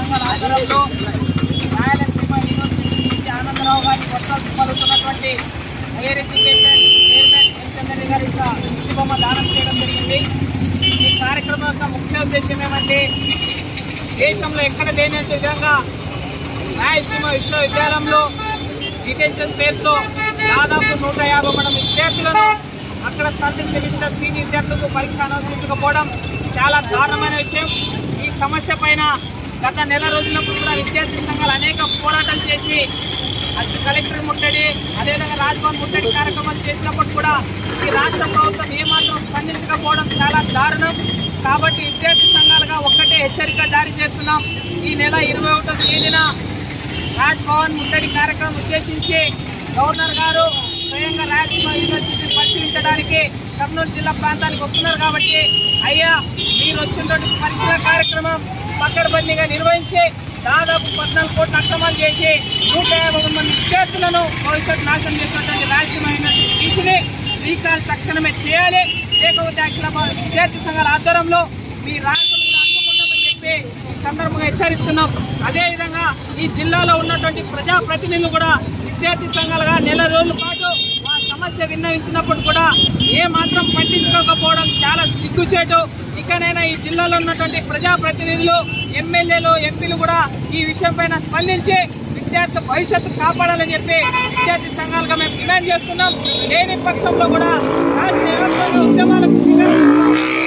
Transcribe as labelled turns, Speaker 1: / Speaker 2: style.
Speaker 1: సంఘాల ఆధ్వర్యంలో రాయలసీమ యూనివర్సిటీ నుంచి ఆనందరావు గారి కొత్త పలుకుతున్నటువంటి higher education chairman M Chandraiah గారి యొక్క ఇంటి బొమ్మ దానం చేయడం జరిగింది ఈ కార్యక్రమం యొక్క ముఖ్య ఉద్దేశం ఏమంటే దేశంలో ఎక్కడ లేని విధంగా రాయలసీమ విశ్వవిద్యాలయంలో డిటెన్షన్ పేరుతో దాదాపు నూట యాభై మంది విద్యార్థులను అక్కడ తండ్రి సెమిస్టర్ పీజీ విద్యార్థులకు పరీక్ష అనుమతించకపోవడం చాలా దారుణమైన విషయం ఈ సమస్య పైన గత నెల రోజులకు కూడా విద్యార్థి సంఘాలు అనేక పోరాటాలు చేసి అది కలెక్టర్ ముట్టడి అదేవిధంగా రాజ్భవన్ ముట్టడి కార్యక్రమాలు చేసినప్పుడు కూడా ఈ రాష్ట్ర ప్రభుత్వం ఏమాత్రం స్పందించకపోవడం చాలా దారుణం కాబట్టి విద్యార్థి సంఘాలుగా ఒక్కటే హెచ్చరిక జారీ చేస్తున్నాం ఈ నెల ఇరవై ఒకటో తేదీన రాజ్ భవన్ ముట్టడి కార్యక్రమం ఉద్దేశించి గవర్నర్ గారు స్వయంగా రాయలసీమ యూనివర్సిటీ పరిశీలించడానికి కర్నూలు జిల్లా ప్రాంతానికి వస్తున్నారు కాబట్టి అయ్యా మీరు వచ్చినటువంటి పరిశీలన కార్యక్రమం పక్కడబందీగా నిర్వహించి దాదాపు పద్నాలుగు కోట్ల అక్రమాలు చేసి నూట యాభై మంది విద్యార్థులను భవిష్యత్తు నాశనం చేసినటువంటి రాయలసీమ యూనివర్సిటీ టీసీని రీకాల్ తక్షణమే చేయాలి లేకపోతే అఖిల భారత విద్యార్థి సంఘాల ఆధ్వర్యంలో మీ రాష్ట్రం అడ్డుకుంటామని చెప్పి ఈ సందర్భంగా హెచ్చరిస్తున్నాం అదేవిధంగా ఈ జిల్లాలో ఉన్నటువంటి ప్రజాప్రతినిధులు కూడా విద్యార్థి సంఘాలుగా నెల రోజుల పాటు ఆ సమస్య విన్నవించినప్పుడు కూడా ఏ మాత్రం పట్టించుకోకపోవడం చాలా సిగ్గుచేటు ఇకనైనా ఈ జిల్లాలో ఉన్నటువంటి ప్రజాప్రతినిధులు ఎమ్మెల్యేలు ఎంపీలు కూడా ఈ విషయం పైన స్పందించి విద్యార్థి భవిష్యత్తు కాపాడాలని చెప్పి విద్యార్థి సంఘాలుగా మేము డిమాండ్ చేస్తున్నాం లేని పక్షంలో కూడా రాష్ట్ర వ్యాప్తంగా ఉద్యమాలకు శ్రీకారం చుడతాం.